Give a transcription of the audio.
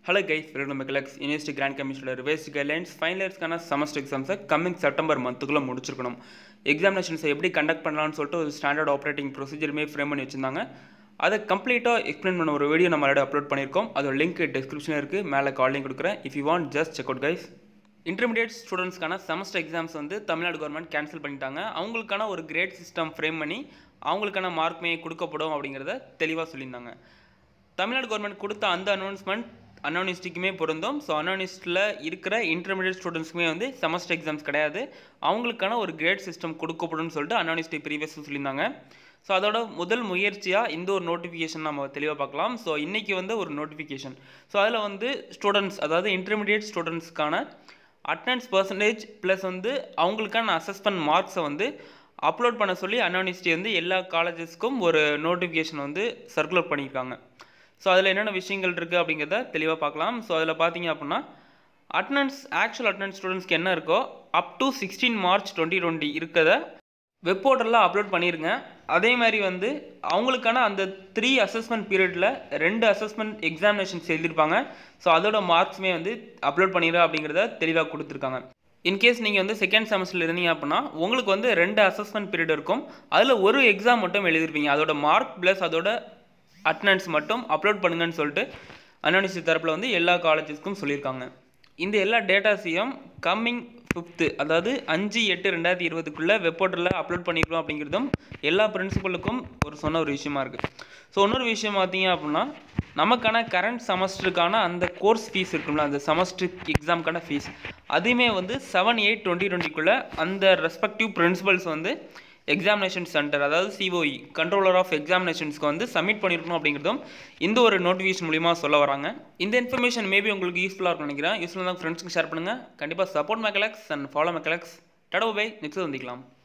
hello guys welcome மெக்கலக்ஸ் university grant கமிஷனோட revise guidelines final இயர்ஸ்க்கான செமஸ்டர் எக்ஸாம்ஸை கம்மிங் செப்டம்பர் மந்த்துக்குள்ளே முடிச்சிருக்கணும் எக்ஸாமினேஷன்ஸை எப்படி கண்டக்ட் பண்ணலாம்னு சொல்லிட்டு ஒரு ஸ்டாண்டர்ட் ஆப்ரேட்டிங் ப்ரொசீஜருமே ஃப்ரேம் பண்ணி வச்சிருந்தாங்க அதை கம்ப்ளீட்டாக எக்ஸ்பிளைன் பண்ண ஒரு வீடியோ நம்ம ஆல்ரெடி அப்லோட் பண்ணியிருக்கோம் அதோட லிங்க் டிஸ்கிரிப்ஷனில் இருக்குது மேலே காலிங் கொடுக்குறேன் if you want just check out guys intermediate ஸ்டூடெண்ட்ஸ்க்கான செமஸ்டர் எக்ஸாம்ஸ் வந்து தமிழ்நாடு கவர்மெண்ட் கேன்சல் பண்ணிட்டாங்க அவங்களுக்கான ஒரு கிரேட் சிஸ்டம் ஃப்ரேம் பண்ணி அவங்களுக்கான மார்க்மே கொடுக்கப்படும் அப்படிங்கிறத தெளிவாக சொல்லியிருந்தாங்க தமிழ்நாடு கவர்மெண்ட் கொடுத்த அந்த அனௌன்ஸ்மெண்ட் அனௌனிஸ்டிக்குமே பொருந்தும் ஸோ அனௌனிஸ்டில் இருக்கிற இன்டர்மீடியட் ஸ்டூடெண்ட்ஸ்க்குமே வந்து செமஸ்டர் எக்ஸாம்ஸ் கிடையாது அவங்களுக்கான ஒரு கிரேட் சிஸ்டம் கொடுக்கப்படும் சொல்லிட்டு அனௌனிஸ்டி ப்ரீவியஸ் சொல்லியிருந்தாங்க ஸோ அதோட முதல் முயற்சியாக இந்த ஒரு நோட்டிஃபிகேஷன் நம்ம தெளிவாக பார்க்கலாம் ஸோ இன்றைக்கி வந்து ஒரு நோட்டிஃபிகேஷன் ஸோ அதில் வந்து ஸ்டூடெண்ட்ஸ் அதாவது இன்டர்மீடியட் ஸ்டூடெண்ட்ஸ்க்கான அட்டண்டன்ஸ் பர்சன்டேஜ் ப்ளஸ் வந்து அவங்களுக்கான அசஸ்மெண்ட் மார்க்ஸை வந்து அப்லோட் பண்ண சொல்லி அனானிஸ்டி வந்து எல்லா காலேஜஸ்க்கும் ஒரு நோட்டிஃபிகேஷன் வந்து சர்க்குலர் பண்ணியிருக்காங்க ஸோ அதில் என்னென்ன விஷயங்கள் இருக்குது அப்படிங்கிறத தெளிவாக பார்க்கலாம் ஸோ அதில் பார்த்தீங்க அப்படின்னா அட்டண்டன்ஸ் ஆக்சுவல் அட்டண்டன்ஸ் ஸ்டூடெண்ட்ஸ்க்கு என்ன இருக்கோ up to sixteen March twenty twenty இருக்கிறத வெப் போர்ட்டலில் அப்லோட் பண்ணிடுங்க அதே மாதிரி வந்து அவங்களுக்கான அந்த த்ரீ அசஸ்மெண்ட் பீரியடில் ரெண்டு அசஸ்மெண்ட் எக்ஸாமினேஷன்ஸ் எழுதியிருப்பாங்க ஸோ அதோட மார்க்ஸுமே வந்து அப்லோட் பண்ணிடுற அப்படிங்கிறத தெளிவாக கொடுத்துருக்காங்க இன்கேஸ் நீங்கள் வந்து செகண்ட் செமஸ்டரில் இருந்தீங்க அப்படின்னா உங்களுக்கு வந்து ரெண்டு அசஸ்மெண்ட் பீரியட் இருக்கும் அதில் ஒரு எக்ஸாம் மட்டும் எழுதிருப்பீங்க அதோட மார்க் ப்ளஸ் அதோட அட்டண்டன்ஸ் மட்டும் அப்லோட் பண்ணுங்கன்னு சொல்லிட்டு அனானிசி தரப்பில் வந்து எல்லா காலேஜஸ்க்கும் சொல்லியிருக்காங்க இந்த எல்லா டேட்டாஸையும் கம்மிங் ஃபிஃப்த்து அதாவது அஞ்சு எட்டு ரெண்டாயிரத்தி இருபதுக்குள்ளே வெப்போர்ட்டலில் அப்லோட் பண்ணியிருக்கோம் அப்படிங்கிறதும் எல்லா பிரின்சிபலுக்கும் ஒரு சொன்ன ஒரு விஷயமா இருக்குது ஸோ இன்னொரு விஷயம் பார்த்தீங்க அப்படின்னா நமக்கான கரண்ட் செமஸ்டருக்கான அந்த கோர்ஸ் ஃபீஸ் இருக்கும்ல அந்த செமஸ்டர் எக்ஸாமுக்கான ஃபீஸ் அதையுமே வந்து செவன் எயிட் டுவெண்ட்டி டுவெண்ட்டிக்குள்ளே அந்த ரெஸ்பெக்டிவ் பிரின்சிபல்ஸ் வந்து எக்ஸாமினேஷன் சென்டர் அதாவது சிஓஇ கண்ட்ரோலர் ஆஃப் எக்ஸாமினேஷன்ஸ்க்கு வந்து சப்மிட் பண்ணியிருக்கணும் அப்படிங்கிறதும் இந்த ஒரு நோட்டிஃபிகேஷன் மூலிமா சொல்ல வராங்க இந்த இன்ஃபர்மேஷன் மேபி உங்களுக்கு யூஸ்ஃபுல்லாக இருக்கும்னு நினைக்கிறேன் யூஸ்ஃபுல்லாக தான் ஃப்ரெண்ட்ஸ்க்கு ஷேர் பண்ணுங்கள் கண்டிப்பாக சப்போர்ட் மெக்கலக்ஸ் அண்ட் ஃபாலோ மெக்கலக்ஸ் டடோ பை நெக்ஸ்ட் சந்திக்கலாம்